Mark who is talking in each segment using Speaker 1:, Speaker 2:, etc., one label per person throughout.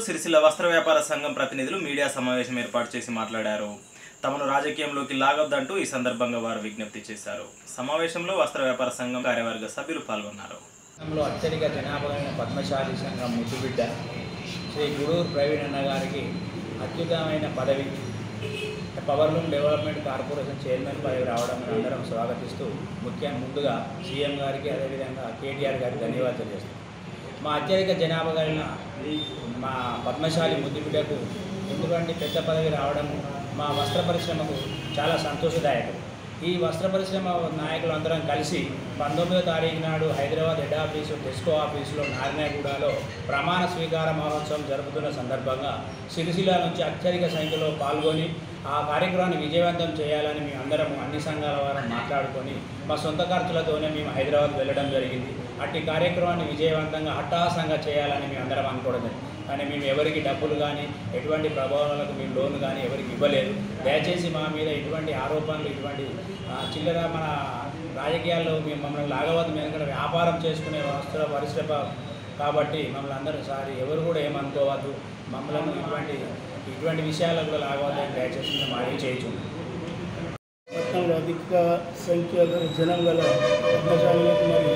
Speaker 1: సిరిసిల్ల వస్త్ర వ్యాపార సంఘం ప్రతినిధులు మీడియా సమావేశం ఏర్పాటు చేసి మాట్లాడారు తమను రాజకీయంలోకి లాగొద్దంటూ ఈ సందర్భంగా వారు విజ్ఞప్తి చేశారు సమావేశంలో వస్త్ర వ్యాపార సంఘం కార్యవర్గ సభ్యులు పాల్గొన్నారు
Speaker 2: సంఘంలో అత్యధిక జనాభా కలిగిన పద్మశాలి సంఘం ముద్దుబిడ్డ శ్రీ గుడూరు ప్రవీణ్ అన్న గారికి అత్యుత్తమైన పదవి power loom development corporation chairman పదవి రావడం అందరం స్వాగతిస్తూ ముఖ్యంగా ముందుగా సీఎం గారికి అదేవిధంగా కేటీఆర్ గారికి ధన్యవాదాలు చేస్తాం మా అత్యధిక జనాభా కలిగిన మా పద్మశాలి ముద్దుబిడ్డకు ఎందుకంటే పెద్ద పదవి రావడము మా వస్త్ర పరిశ్రమకు చాలా సంతోషదాయకం ఈ వస్త్ర పరిశ్రమ నాయకులు అందరం కలిసి పంతొమ్మిదో తారీఖు నాడు హైదరాబాద్ హెడ్ ఆఫీసు డెస్కో ఆఫీసులో నారాయణగూడలో ప్రమాణ స్వీకార మహోత్సవం జరుపుతున్న సందర్భంగా సిరిసిల్ల నుంచి అత్యధిక సంఖ్యలో పాల్గొని ఆ కార్యక్రమాన్ని విజయవంతం చేయాలని మేము అందరం అన్ని సంఘాల వారం మాట్లాడుకొని మా సొంత ఖర్చులతోనే మేము హైదరాబాద్ వెళ్ళడం జరిగింది అట్టి కార్యక్రమాన్ని విజయవంతంగా హఠాసంగా చేయాలని మేము అందరం అనుకోవడం జరిగింది కానీ మేము ఎవరికి డబ్బులు కానీ ఎటువంటి ప్రభావాలకు మేము లోన్ కానీ ఎవరికి ఇవ్వలేదు దయచేసి మా మీద ఎటువంటి ఆరోపణలు ఇటువంటి ఆ, చిల్లర మన రాజకీయాల్లో మేము మమ్మల్ని లాగవద్దు మేము ఎందుకంటే వ్యాపారం చేసుకునే వస్త్ర పరిశ్రమ కాబట్టి మమ్మల్ని అందరూ సారి ఎవరు కూడా ఏమనుకోవద్దు మమ్మల్ని ఇటువంటి ఇటువంటి విషయాలకు కూడా లాగవద్దని దయచేసి మేము అడిగి చేయించున్నాం
Speaker 3: పట్టణంలో అధిక సంఖ్య గల జనం గల పద్మశాలకు మరి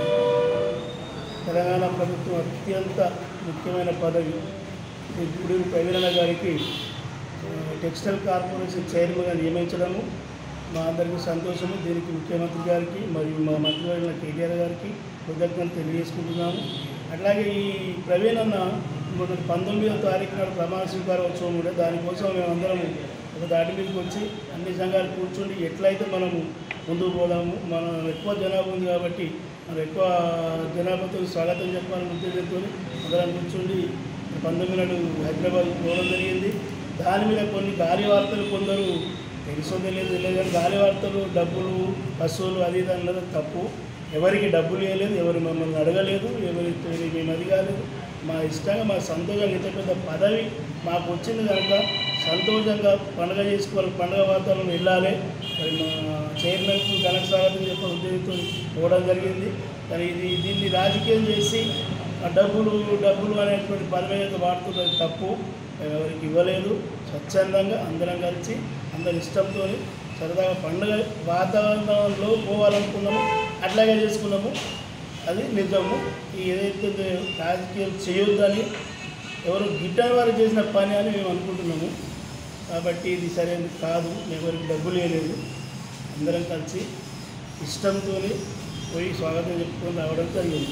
Speaker 3: తెలంగాణ ప్రభుత్వం అత్యంత ముఖ్యమైన పదవి శ్రీ గుడి ప్రవీణ గారికి ఆ, టెక్స్టైల్ కార్పొరేషన్ చైర్మన్గా నియమించడము మా అందరికీ సంతోషము దీనికి ముఖ్యమంత్రి గారికి మరియు మా మంత్రివర్యుల కేటీఆర్ గారికి కృతజ్ఞతలు తెలియజేసుకుంటున్నాము అట్లాగే ఈ ప్రవీణ్ అన్న మొన్న పంతొమ్మిదో తారీఖు నాడు ప్రమాణ స్వీకారోత్సవం ఉండే దానికోసం మేమందరం ఒక దాటి మీదకి వచ్చి అన్ని సంఘాలు కూర్చొని ఎట్లయితే మనము ముందుకు పోదాము మనం ఎక్కువ జనాభా ఉంది కాబట్టి మనం ఎక్కువ జనాభాతో స్వాగతం చెప్పాలని ఉద్దేశంతో అందరం కూర్చొని పంతొమ్మిది నాడు హైదరాబాద్ పోవడం జరిగింది దాని మీద కొన్ని గాలి వార్తలు కొందరు తెలుసో తెలియదు తెలియదు కానీ గాలి వార్తలు డబ్బులు వస్తువులు అది ఇది అన్నది తప్పు ఎవరికి డబ్బులు ఇవ్వలేదు ఎవరు మమ్మల్ని అడగలేదు ఎవరితో మేము అది కాలేదు మా ఇష్టంగా మా సంతోషంగా ఇంత పెద్ద పదవి మాకు వచ్చింది కనుక సంతోషంగా పండుగ చేసుకోవాలి పండుగ వాతావరణం వెళ్ళాలి మరి మా చైర్మన్కు ఘన స్వాగతం చెప్పే ఉద్దేశంతో పోవడం జరిగింది కానీ ఇది దీన్ని రాజకీయం చేసి ఆ డబ్బులు డబ్బులు అనేటువంటి పదవి యొక్క వాడుతున్నది తప్పు మేము ఎవరికి ఇవ్వలేదు స్వచ్ఛందంగా అందరం కలిసి అందరి ఇష్టంతో సరదాగా పండుగ వాతావరణంలో పోవాలనుకున్నాము అట్లాగే చేసుకున్నాము అది నిజము ఈ ఏదైతే రాజకీయం చేయొద్దని ఎవరు గిట్టని వారు చేసిన పని అని మేము అనుకుంటున్నాము కాబట్టి ఇది సరైనది కాదు ఎవరికి డబ్బులు వేయలేదు అందరం కలిసి ఇష్టంతో పోయి స్వాగతం చెప్పుకొని రావడం జరిగింది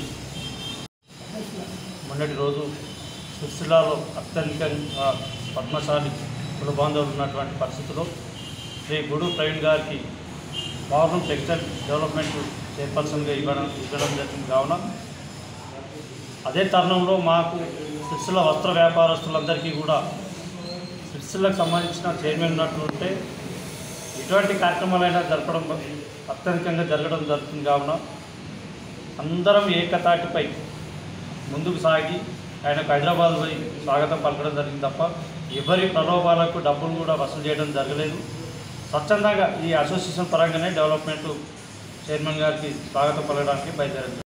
Speaker 4: మొన్నటి రోజు సిరిసిల్లాలో అత్యధికంగా పద్మశాలి కుల బాంధవులు ఉన్నటువంటి పరిస్థితుల్లో శ్రీ గుడు ప్రవీణ్ గారికి పవర్ టెక్స్టైల్ డెవలప్మెంట్ చైర్పర్సన్గా ఇవ్వడం ఇవ్వడం జరిగింది కావున అదే తరుణంలో మాకు సిరిసిల్ల వస్త్ర వ్యాపారస్తులందరికీ కూడా సిరిసిల్లకు సంబంధించిన చైర్మన్ ఉన్నట్లుంటే ఎటువంటి కార్యక్రమాలైనా జరపడం అత్యధికంగా జరగడం జరుగుతుంది కావున అందరం ఏకతాటిపై ముందుకు సాగి ఆయనకు హైదరాబాద్ పోయి స్వాగతం పలకడం జరిగింది తప్ప ఎవరి ప్రలోభాలకు డబ్బులు కూడా వసూలు చేయడం జరగలేదు స్వచ్ఛందంగా ఈ అసోసియేషన్ పరంగానే డెవలప్మెంట్ చైర్మన్ గారికి స్వాగతం పలకడానికి బయలుదేరింది